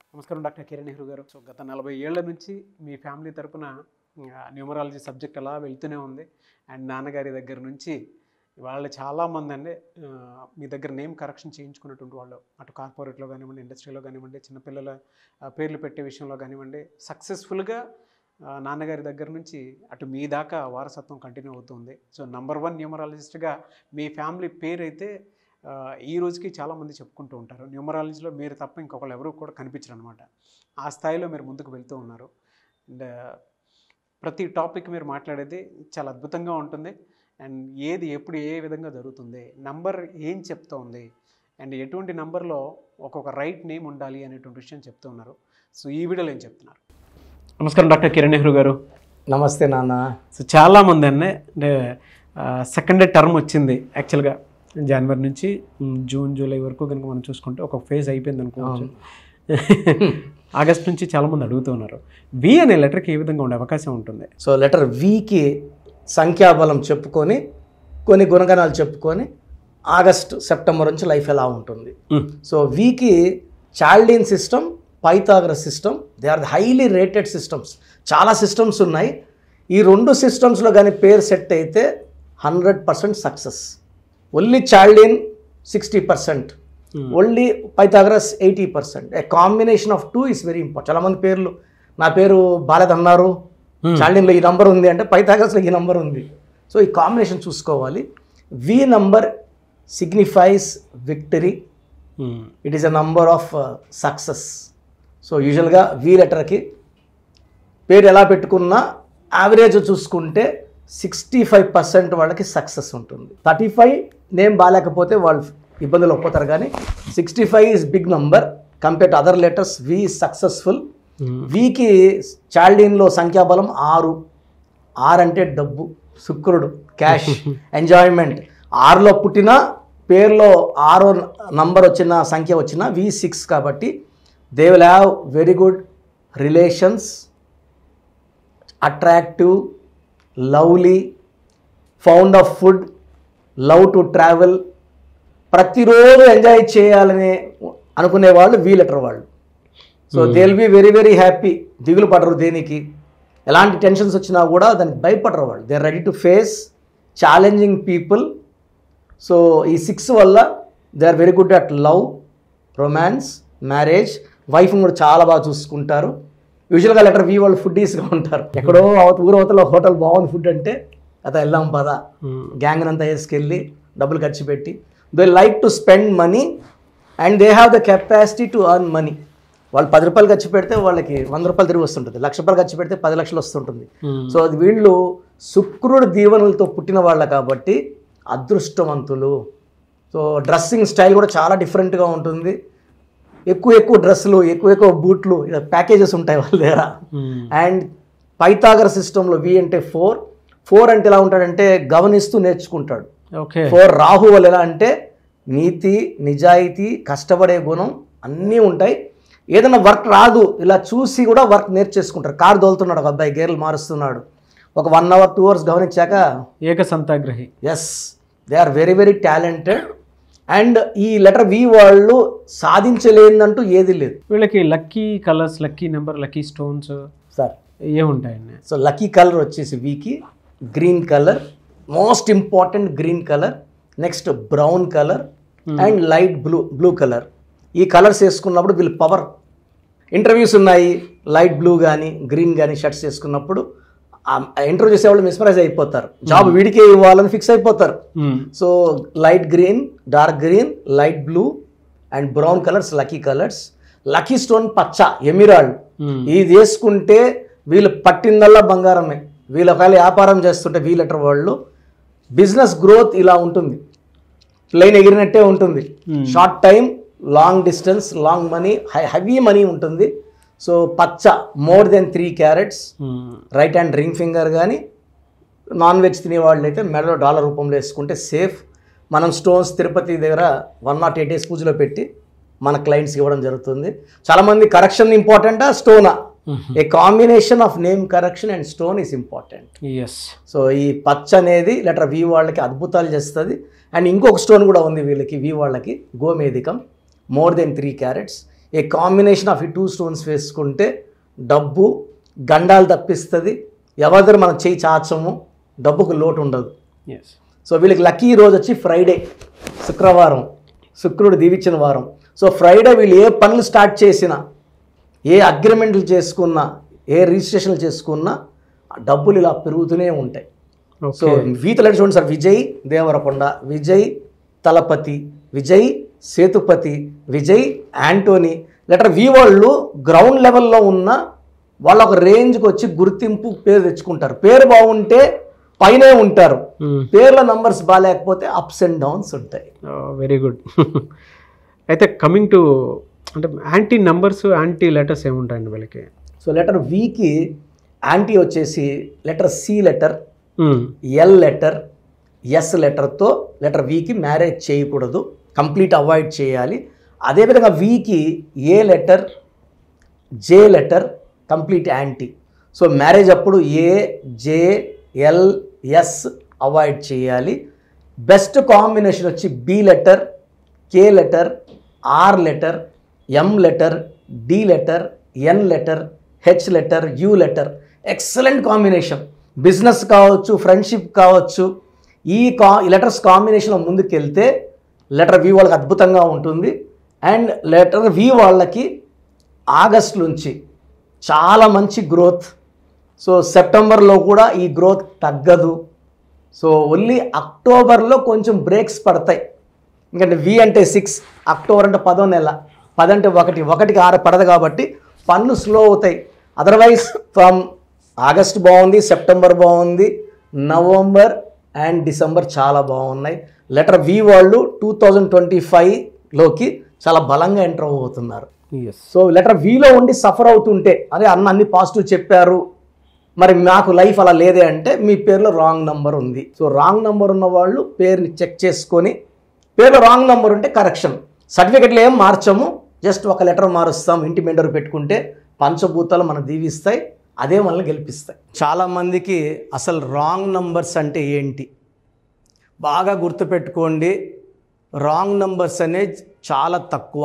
నమస్కారం డాక్టర్ కిరణ్ నెహ్రూ గారు సో గత నలభై ఏళ్ల నుంచి మీ ఫ్యామిలీ తరపున న్యూమరాలజీ సబ్జెక్ట్ అలా వెళ్తూనే ఉంది అండ్ నాన్నగారి దగ్గర నుంచి వాళ్ళు చాలామంది అండి ఆ, మీ దగ్గర నేమ్ కరెక్షన్ చేయించుకున్నటువంటి వాళ్ళు అటు కార్పొరేట్లో కానివ్వండి ఇండస్ట్రీలో కానివ్వండి చిన్నపిల్లల ఆ, పేర్లు పెట్టే విషయంలో కానివ్వండి సక్సెస్ఫుల్గా నాన్నగారి దగ్గర నుంచి అటు మీ దాకా వారసత్వం కంటిన్యూ అవుతుంది సో నంబర్ వన్ న్యూమరాలజిస్ట్గా మీ ఫ్యామిలీ పేరు అయితే ఆ, ఈ రోజుకి చాలామంది చెప్పుకుంటూ ఉంటారు న్యూమరాలజీలో మీరు తప్ప ఇంకొకళ్ళు ఎవరు కూడా కనిపించరు అనమాట ఆ స్థాయిలో మీరు ముందుకు వెళ్తూ ఉన్నారు అండ్ ప్రతి టాపిక్ మీరు మాట్లాడేది చాలా అద్భుతంగా ఉంటుంది అండ్ ఏది ఎప్పుడు ఏ విధంగా జరుగుతుంది నంబర్ ఏం చెప్తోంది అండ్ ఎటువంటి నంబర్లో ఒక్కొక్క రైట్ నేమ్ ఉండాలి అనేటువంటి విషయం చెప్తూ ఉన్నారు సో ఈ వీడియోలో ఏం చెప్తున్నారు నమస్కారం డాక్టర్ కిరణ్ నెహ్రూ గారు నమస్తే నాన్న సో చాలామంది అన్నే అంటే సెకండ్ టర్మ్ వచ్చింది యాక్చువల్గా జనవరి నుంచి మ్, జూన్ జూలై వరకు కనుక మనం చూసుకుంటే ఒక ఫేజ్ అయిపోయింది అనుకోవచ్చు ఆగస్ట్ నుంచి చాలామంది అడుగుతూ ఉన్నారు వి అనే లెటర్కి ఏ విధంగా ఉండే అవకాశం ఉంటుంది సో లెటర్ వికి సంఖ్యాబలం చెప్పుకొని కొన్ని గుణగణాలు చెప్పుకొని ఆగస్ట్ సెప్టెంబర్ నుంచి లైఫ్ ఎలా ఉంటుంది మ్, సో వీకి Chaldean system Pythagoras system they are the highly rated systems చాలా సిస్టమ్స్ ఉన్నాయి ఈ రెండు సిస్టమ్స్లో కానీ పేరు సెట్ అయితే hundred percent success only Chaldean sixty percent Hmm. Only Pythagoras eighty percent a combination of two is very important చాలా మంది పేర్లు నా పేరు బాలద్ అన్నారు Hmm. చాల్డీన్లో ఈ నంబర్ ఉంది అంటే పైథాగరస్లో ఈ నంబర్ ఉంది సో ఈ కాంబినేషన్ చూసుకోవాలి V number signifies victory hmm, it is a number of success so యూజువల్గా వి లెటర్కి పేరు ఎలా పెట్టుకున్నా యావరేజ్ చూసుకుంటే సిక్స్టీ ఫైవ్ పర్సెంట్ వాళ్ళకి సక్సెస్ ఉంటుంది థర్టీ ఫైవ్ నేమ్ బాగాలేకపోతే వాళ్ళు ఇబ్బందులు ఒప్పుతారు కానీ sixty five is big number compare to other letters V is successful hmm, వీకి చాల్డీన్లో సంఖ్యాబలం ఆరు ఆరు అంటే డబ్బు శుక్రుడు క్యాష్ ఎంజాయ్మెంట్ ఆరులో పుట్టిన పేరులో ఆరో నంబర్ వచ్చిన సంఖ్య వచ్చిన వి సిక్స్ కాబట్టి they will have very good relations attractive lovely fond of food love to travel ప్రతిరోజు ఎంజాయ్ చేయాలని అనుకునే వాళ్ళు వీ లెటర్ వాళ్ళు so they will be very very happy దిగులు పడరు దేనికి ఎలాంటి టెన్షన్స్ వచ్చినా కూడా దానికి భయపడరు వాళ్ళు they are ready to face challenging people so ఈ సిక్స్ వల్ల they are very good at love romance marriage వైఫ్ని కూడా చాలా బాగా చూసుకుంటారు యూజువల్గా లెటర్ వీ వాళ్ళు ఫుడ్డీస్గా ఉంటారు ఎక్కడో అవత ఊరు అవతల హోటల్ బాగుంది ఫుడ్ అంటే అత వెళ్దాం పదా మ్, గ్యాంగ్ అంతా వేసుకెళ్ళి డబ్బులు ఖర్చు పెట్టి they like to spend money and they have the capacity to earn money వాళ్ళు పది రూపాయలు ఖర్చు పెడితే వాళ్ళకి వంద రూపాయలు తిరిగి వస్తుంటుంది లక్ష రూపాయలు ఖర్చు పెడితే పది లక్షలు వస్తుంటుంది మ్, సో అది వీళ్ళు శుక్రుడు దీవెనలతో పుట్టిన వాళ్ళ కాబట్టి అదృష్టవంతులు సో డ్రెస్సింగ్ స్టైల్ కూడా చాలా డిఫరెంట్గా ఉంటుంది ఎక్కువ ఎక్కువ డ్రెస్సులు ఎక్కువ ఎక్కువ బూట్లు ఇలా ప్యాకేజెస్ ఉంటాయి వాళ్ళ దగ్గర మ్, అండ్ పైథాగర్ సిస్టంలో వి అంటే ఫోర్ ఫోర్ అంటే ఎలా ఉంటాడంటే గమనిస్తూ నేర్చుకుంటాడు ఓకే ఫోర్ రాహు వల్ల ఎలా అంటే నీతి నిజాయితీ కష్టపడే గుణం అన్నీ ఉంటాయి ఏదైనా వర్క్ రాదు ఇలా చూసి కూడా వర్క్ నేర్చేసుకుంటారు కారు దోలుతున్నాడు ఒక అబ్బాయి గేర్లు మారుస్తున్నాడు ఒక వన్ అవర్ టూ అవర్స్ గమనించాక ఏక సంతాగ్రహి yes they are very very talented and ఈ లెటర్ వి వాళ్ళు సాధించలేదంటూ ఏది లేదు వీళ్ళకి lucky colours lucky number lucky stones sir ఏముంటాయండి సో లక్కీ కలర్ వచ్చేసి వీకి green colour most important green colour next brown colour and light blue blue colour ఈ కలర్స్ వేసుకున్నప్పుడు వీళ్ళు పవర్ ఇంటర్వ్యూస్ ఉన్నాయి లైట్ బ్లూ కానీ గ్రీన్ కానీ షర్ట్స్ వేసుకున్నప్పుడు ఇంటర్వ్యూ చేసేవాళ్ళు మిస్మరైజ్ అయిపోతారు జాబ్ వీడికే ఇవ్వాలని ఫిక్స్ అయిపోతారు hmm, so light green dark green light blue and brown colours lucky colours lucky stone పచ్చ ఎమిరాల్డ్ మ్, ఇది వేసుకుంటే వీళ్ళు పట్టిందల్లా బంగారమే వీళ్ళు ఒకవేళ వ్యాపారం చేస్తుంటే వీళ్ళటర్ వాళ్ళు బిజినెస్ గ్రోత్ ఇలా ఉంటుంది ప్లెయిన్ ఎగిరినట్టే ఉంటుంది Hmm. Short time long distance long money high heavy money ఉంటుంది సో పచ్చ more than three carats hmm, right hand ring finger కానీ నాన్ వెజ్ తినేవాళ్ళు అయితే మెడలో డాలర్ రూపంలో వేసుకుంటే సేఫ్ మనం స్టోన్స్ తిరుపతి దగ్గర వన్ నాట్ ఎయిట్ డేస్ పూజలో పెట్టి మన క్లయింట్స్కి ఇవ్వడం జరుగుతుంది చాలామంది కరెక్షన్ ఇంపార్టెంటా స్టోనా a combination of name correction and stone is important yes so ఈ పచ్చ అనేది లెటర్ వి వాళ్ళకి అద్భుతాలు చేస్తుంది అండ్ ఇంకొక స్టోన్ కూడా ఉంది వీళ్ళకి వి వాళ్ళకి గోమేధికం more than three carats a combination of ఈ టూ స్టోన్స్ వేసుకుంటే డబ్బు గండాలు తప్పిస్తుంది ఎవరి దగ్గర మనం చేయి చాచము డబ్బుకు లోటు ఉండదు ఎస్ సో వీళ్ళకి లక్కీ రోజు వచ్చి ఫ్రైడే శుక్రవారం శుక్రుడు దీవించిన వారం సో ఫ్రైడే వీళ్ళు ఏ పనులు స్టార్ట్ చేసినా ఏ అగ్రిమెంట్లు చేసుకున్నా ఏ రిజిస్ట్రేషన్లు చేసుకున్నా ఆ డబ్బులు ఇలా పెరుగుతూనే ఉంటాయి సో ఓకే వీతలు చూడండి sir Vijay Deverakonda Vijay Thalapathy Vijay Sethupathi Vijay Antony letter V వాళ్ళు గ్రౌండ్ లెవెల్లో ఉన్న వాళ్ళ ఒక రేంజ్కి వచ్చి గుర్తింపు పేరు తెచ్చుకుంటారు పేరు బాగుంటే పైనే ఉంటారు పేర్ల నంబర్స్ బాగాలేకపోతే అప్స్ అండ్ డౌన్స్ ఉంటాయి వెరీ గుడ్ అయితే కమింగ్ టు అంటే యాంటీ నంబర్స్ యాంటీ లెటర్స్ ఏముంటాయండి వీళ్ళకి సో లెటర్ వికి యాంటీ వచ్చేసి letter C letter hmm. L letter S లెటర్తో లెటర్ వికి మ్యారేజ్ చేయకూడదు కంప్లీట్ అవాయిడ్ చేయాలి అదేవిధంగా వికి A letter J letter complete anti so marriage అప్పుడు A J L S avoid చేయాలి బెస్ట్ కాంబినేషన్ వచ్చి B letter K letter R letter M letter D letter N letter H letter U letter excellent combination business కావచ్చు friendship కావచ్చు ఈ కా ఈ letters కాంబినేషన్లో ముందుకు వెళ్తే లెటర్ వి వాళ్ళకి అద్భుతంగా ఉంటుంది అండ్ లెటర్ వి వాళ్ళకి ఆగస్ట్ నుంచి చాలా మంచి గ్రోత్ సో సెప్టెంబర్లో కూడా ఈ గ్రోత్ తగ్గదు సో ఓన్లీ అక్టోబర్లో కొంచెం బ్రేక్స్ పడతాయి ఎందుకంటే వి అంటే సిక్స్ అక్టోబర్ అంటే పదో నెల పది అంటే ఒకటి ఒకటికి ఆరు పడదు కాబట్టి పన్ను స్లో అవుతాయి అదర్వైజ్ ఫ్రమ్ ఆగస్ట్ బాగుంది సెప్టెంబర్ బాగుంది నవంబర్ అండ్ డిసెంబర్ చాలా బాగున్నాయి లెటర్ వి వాళ్ళు టూ థౌజండ్ ట్వంటీ ఫైవ్లోకి చాలా బలంగా ఎంటర్ అవబోతున్నారు ఎస్ సో లెటర్ విలో ఉండి సఫర్ అవుతుంటే అదే అన్న అన్ని పాజిటివ్ చెప్పారు మరి నాకు లైఫ్ అలా లేదే అంటే మీ పేరులో రాంగ్ నంబర్ ఉంది సో రాంగ్ నంబర్ ఉన్న వాళ్ళు పేరుని చెక్ చేసుకొని పేరులో రాంగ్ నంబర్ ఉంటే కరెక్షన్ సర్టిఫికెట్లు ఏం మార్చము జస్ట్ ఒక లెటర్ మారుస్తాం ఇంటి మెండర్ పెట్టుకుంటే పంచభూతాలు మనం దీవిస్తాయి అదే మనల్ని గెలిపిస్తాయి చాలామందికి అసలు రాంగ్ నంబర్స్ అంటే ఏంటి బాగా గుర్తుపెట్టుకోండి రాంగ్ నంబర్స్ అనేది చాలా తక్కువ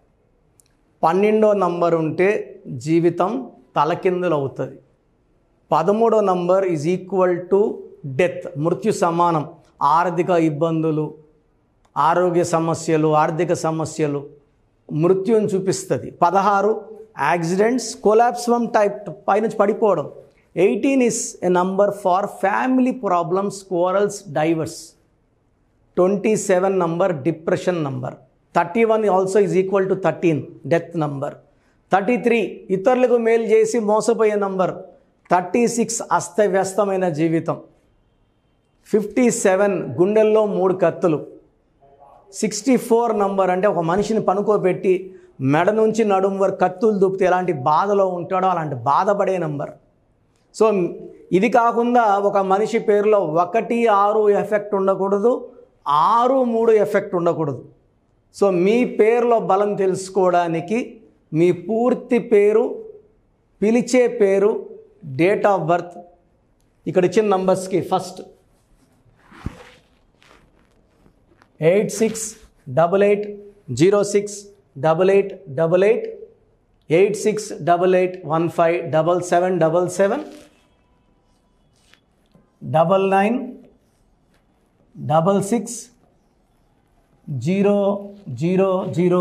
పన్నెండో నంబర్ ఉంటే జీవితం తలకిందులు అవుతుంది పదమూడో number is equal to death మృత్యు సమానం ఆర్థిక ఇబ్బందులు ఆరోగ్య సమస్యలు ఆర్థిక సమస్యలు మృత్యుని చూపిస్తుంది పదహారు యాక్సిడెంట్స్ కొలాప్స్ ఫ్రమ్ టైప్ పైనుంచి పడిపోవడం eighteen is a number for family problems quarrels divorce twenty seven number depression number thirty one also is equal to thirteen death number thirty three ఇతరులకు మేలు చేసి మోసపోయే నంబర్ థర్టీ సిక్స్ అస్తవ్యస్తమైన జీవితం fifty seven గుండెల్లో మూడు కత్తులు సిక్స్టీ ఫోర్ నంబర్ అంటే ఒక మనిషిని పనుకోబెట్టి మెడ నుంచి నడుము వరకు కత్తులు దూపితే ఎలాంటి బాధలో ఉంటాడో అలాంటి బాధపడే నంబర్ సో ఇది కాకుండా ఒక మనిషి పేరులో ఒకటి ఆరు ఎఫెక్ట్ ఉండకూడదు ఆరు మూడు ఎఫెక్ట్ ఉండకూడదు సో మీ పేరులో బలం తెలుసుకోవడానికి మీ పూర్తి పేరు పిలిచే పేరు డేట్ ఆఫ్ బర్త్ ఇక్కడ ఇచ్చిన నంబర్స్కి first eight six double eight zero six double eight double eight eight six double eight one five double seven double seven double nine double six zero zero zero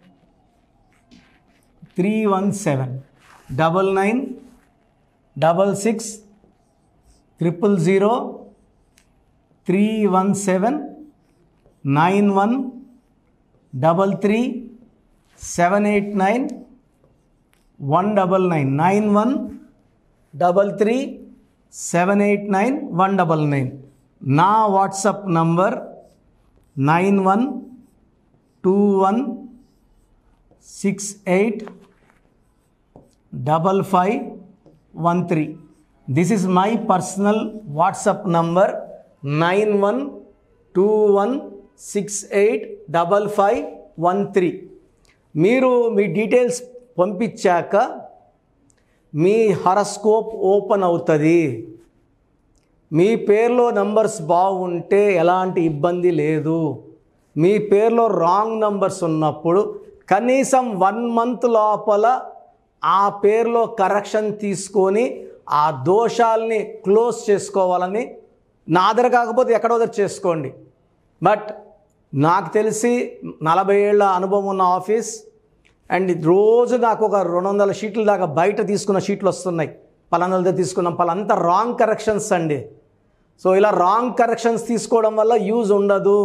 three one seven double nine double six triple zero three one seven nine one double three seven eight nine one double nine nine one double three seven eight nine one double nine నా WhatsApp number nine one two one six eight double five one three this is my personal WhatsApp number nine one two one six eight double five one three మీరు మీ details పంపించాక మీ horoscope open అవుతుంది మీ పేరులో numbers బాగుంటే ఎలాంటి ఇబ్బంది లేదు మీ పేరులో రాంగ్ నంబర్స్ ఉన్నప్పుడు కనీసం వన్ మంత్ లోపల ఆ పేరులో కరెక్షన్ తీసుకొని ఆ దోషాల్ని క్లోజ్ చేసుకోవాలని నా దగ్గర కాకపోతే ఎక్కడో దగ్గర చేసుకోండి బట్ నాకు తెలిసి నలభై ఏళ్ళ అనుభవం ఉన్న ఆఫీస్ అండ్ రోజు నాకు ఒక రెండు వందల షీట్ల దాకా బయట తీసుకున్న షీట్లు వస్తున్నాయి పలానా దగ్గర తీసుకున్నాం పలాంతా రాంగ్ కరెక్షన్స్ అండి సో ఇలా రాంగ్ కరెక్షన్స్ తీసుకోవడం వల్ల యూజ్ ఉండదు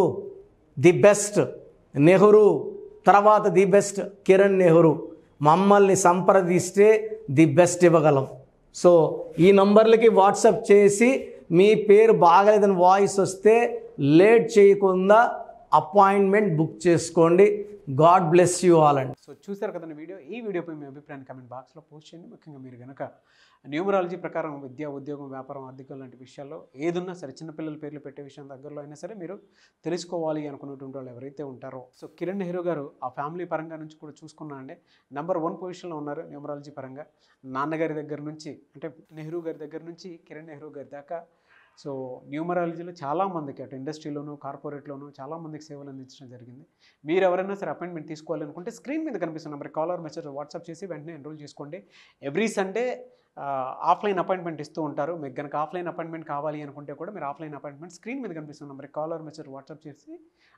ది బెస్ట్ నెహ్రూ తర్వాత ది బెస్ట్ కిరణ్ నెహ్రూ మమ్మల్ని సంప్రదిస్తే ది బెస్ట్ ఇవ్వగలం సో ఈ నంబర్లకి వాట్సాప్ చేసి మీ పేరు బాగలేదని వాయిస్ వస్తే లేట్ చేయకుండా అపాయింట్మెంట్ బుక్ చేసుకోండి గాడ్ బ్లెస్ యూ ఆల్ అండి సో చూశారు కదండి వీడియో ఈ వీడియోపై మీ అభిప్రాయాన్ని కమెంట్ బాక్స్లో పోస్ట్ చేయండి ముఖ్యంగా మీరు కనుక న్యూమరాలజీ ప్రకారం విద్య ఉద్యోగం వ్యాపారం ఆర్థికం లాంటి విషయాల్లో ఏదున్నా సరే చిన్నపిల్లల పేర్లు పెట్టే విషయం దగ్గరలో అయినా సరే మీరు తెలుసుకోవాలి అనుకున్నటువంటి వాళ్ళు ఎవరైతే ఉంటారో సో కిరణ్ నెహ్రూ గారు ఆ ఫ్యామిలీ పరంగా నుంచి కూడా చూసుకున్నా అండి నెంబర్ వన్ పొజిషన్లో ఉన్నారు న్యూమరాలజీ పరంగా నాన్నగారి దగ్గర నుంచి అంటే నెహ్రూ గారి దగ్గర నుంచి కిరణ్ నెహ్రూ గారి దాకా సో న్యూమరాలజీలో చాలామందికి అటు ఇండస్ట్రీలోను కార్పొరేట్లోను చాలామందికి సేవలు అందించడం జరిగింది మీరు ఎవరైనా సరే అపాయింట్మెంట్ తీసుకోవాలనుకుంటే స్క్రీన్ మీద కనిపిస్తున్న నెంబర్ కాలర్ మెసేజ్ వాట్సాప్ చేసి వెంటనే ఎన్రోల్ చేసుకోండి ఎవ్రీ సండే ఆఫ్లైన్ అపాయింట్మెంట్ ఇస్తూ ఉంటారు మీకు కనుక ఆఫ్లైన్ అపాయింట్మెంట్ కావాలి అనుకుంటే కూడా మీరు ఆఫ్లైన్ అపాయింట్మెంట్ స్క్రీన్ మీద కనిపిస్తున్న నెంబర్ కాలర్ మెసేజ్ వాట్సాప్ చేసి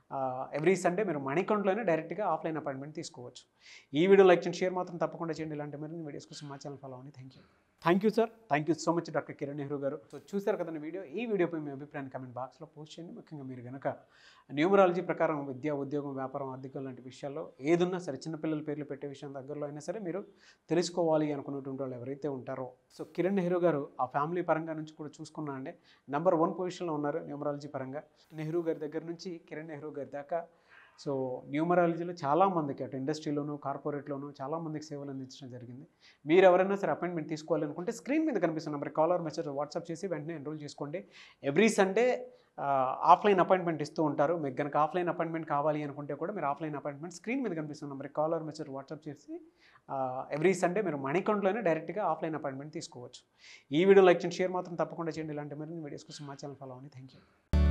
ఎవ్రీ సండే మీరు మనీ అకౌంట్లోనే డైరెక్ట్గా ఆఫ్లైన్ అపాయింట్మెంట్ తీసుకోవచ్చు ఈ వీడియో లైక్ చేయండి షేర్ మాత్రం తప్పకుండా చేయండి ఇలాంటి మరిన్ని వీడియోస్ కోసం మా ఛానల్ ఫాలో అవ్వండి thank you thank you sir thank you so much doctor Kiran Nehru గారు సో చూశారు కదండి వీడియో ఈ వీడియోపై మీ అభిప్రాయాన్ని కమెంట్ బాక్స్లో పోస్ట్ చేయండి ముఖ్యంగా మీరు కనుక న్యూమరాలజీ ప్రకారం విద్య ఉద్యోగం వ్యాపారం ఆర్థికం లాంటి విషయాల్లో ఏదున్నా సరే చిన్నపిల్లల పేర్లు పెట్టే విషయం దగ్గరలో అయినా సరే మీరు తెలుసుకోవాలి అనుకున్నటువంటి వాళ్ళు ఎవరైతే ఉంటారో సో కిరణ్ నెహ్రూ గారు ఆ ఫ్యామిలీ పరంగా నుంచి కూడా చూసుకున్నా అండి నెంబర్ వన్ పొజిషన్లో ఉన్నారు న్యూమరాలజీ పరంగా నెహ్రూ గారి దగ్గర నుంచి కిరణ్ నెహ్రూ గారి దాకా సో న్యూమరాలజీలో చాలామందికి అటు ఇండస్ట్రీలోను కార్పొరేట్లోను చాలామందికి సేవలు అందించడం జరిగింది మీరు ఎవరైనా సరే అపాయింట్మెంట్ తీసుకోవాలనుకుంటే స్క్రీన్ మీద కనిపిస్తున్న నెంబర్ కాలర్ మెసేజ్ వాట్సాప్ చేసి వెంటనే ఎన్రోల్ చేసుకోండి ఎవ్రీ సండే ఆఫ్లైన్ అపాయింట్మెంట్ ఇస్తూ ఉంటారు మీకు కనుక ఆఫ్లైన్ అపాయింట్మెంట్ కావాలి అనుకుంటే కూడా మీరు ఆఫ్లైన్ అపాయింట్మెంట్ స్క్రీన్ మీద కనిపిస్తున్న నెంబర్ కాలర్ మెసేజ్ వాట్సాప్ చేసి ఎవ్రీ సండే మీరు మనీ అకౌంట్లోనే డైరెక్ట్గా ఆఫ్లైన్ అపాయింట్మెంట్ తీసుకోవచ్చు ఈ వీడియో లైక్ చేయండి షేర్ మాత్రం తప్పకుండా చేయండి ఇలాంటి మరిన్ని వీడియోస్ కోసం మా ఛానల్ ఫాలో అవ్వండి థ్యాంక్ యూ